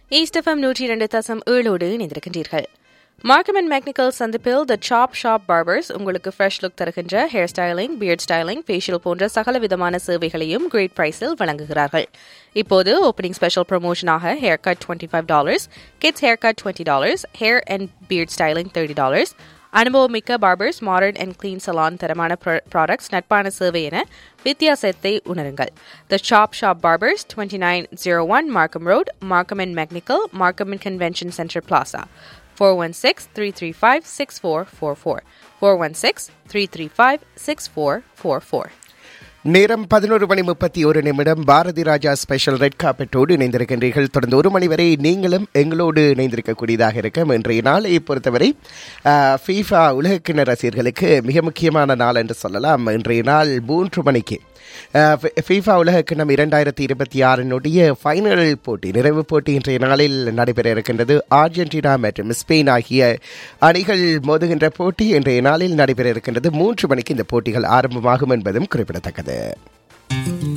east FM நூற்றி இரண்டு தசம் ஏழோடு இணைந்திருக்கின்றீர்கள் மார்க்கம் அண்ட் மேக்னிக்கல் சந்திப்பில் த சாப் ஷாப் பார்பர்ஸ் உங்களுக்கு ஃப்ரெஷ் லுக் தருகின்ற hair styling beard styling facial போன்ற சகல விதமான சேவைகளையும் கிரேட் பிரைஸில் வழங்குகிறார்கள் இப்போது ஓப்பனிங் ஸ்பெஷல் ப்ரமோஷனாக hair cut twenty five dollars kids hair cut twenty dollars hair and beard styling thirty dollars அனுபவமிக்க barbers modern and clean salon தரமான ப்ராடக்ட்ஸ் நட்பான சேவை என வித்தியாசத்தை உணருங்கள் the chop shop barbers twenty nine zero one Markham road Markham and McNicoll Markham and convention centre plaza four one six three three five six four four four four one six three three five six four four four நேரம் பதினோரு மணி முப்பத்தி ஒரு நிமிடம் Bharathi Raja special red காப்பெட்டோடு இணைந்திருக்கின்றீர்கள் தொடர்ந்து ஒரு மணி வரை நீங்களும் எங்களோடு இணைந்திருக்கக்கூடியதாக இருக்கும் இன்றைய நாளை பொறுத்தவரை ஃபீஃபா உலகக்கிண ரசிகர்களுக்கு மிக முக்கியமான நாள் என்று சொல்லலாம் இன்றைய நாள் மூன்று மணிக்கு ஃபீஃபா உலகக்கிணம் இரண்டாயிரத்தி இருபத்தி ஆறினுடைய ஃபைனல் போட்டி நிறைவு போட்டி இன்றைய நாளில் நடைபெற இருக்கின்றது அர்ஜென்டினா மற்றும் ஸ்பெயின் ஆகிய அணிகள் மோதுகின்ற போட்டி இன்றைய நாளில் நடைபெற இருக்கின்றது மூன்று மணிக்கு இந்த போட்டிகள் ஆரம்பமாகும் என்பதும் குறிப்பிடத்தக்கது